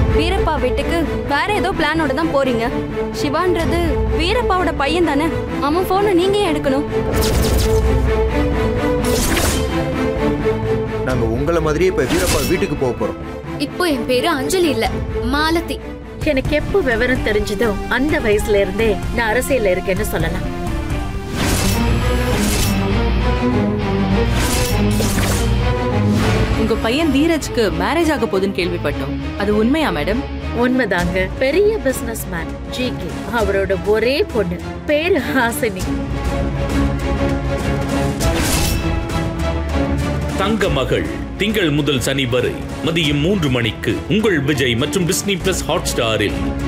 வீரப்பா வீட்டுக்கு வேற ஏதோ பிளானோட தான் போறீங்க சிவான்றது வீரப்பாவோட பையன் தானே அவன் போனை நீங்க ஏன் எடுக்கணும் நாங்க உங்களை மாதிரியே இப்ப வீரப்பா வீட்டுக்கு போக போறோம் இப்போ என் பேரு அஞ்சலி இல்ல மாலதி எனக்கு எப்போ விவரம் தெரிஞ்சதோ அந்த வயசுல இருந்தே நான் அரசியல்ல இருக்கேன்னு சொல்லலாம் உங்க பையன் தீரஜ்க்கு மேரேஜ் ஆக போகுதுன்னு கேள்விப்பட்டோம் அது உண்மையா மேடம் உண்மைதாங்க பெரிய பிசினஸ் மேன் ஜி கே அவரோட ஒரே பொண்ணு பேரு ஹாசினி தங்க மகள் திங்கள் முதல் சனி வரை மதியம் மூன்று மணிக்கு உங்கள் விஜய் மற்றும் டிஸ்னி பிளஸ் ஹாட் ஸ்டாரில்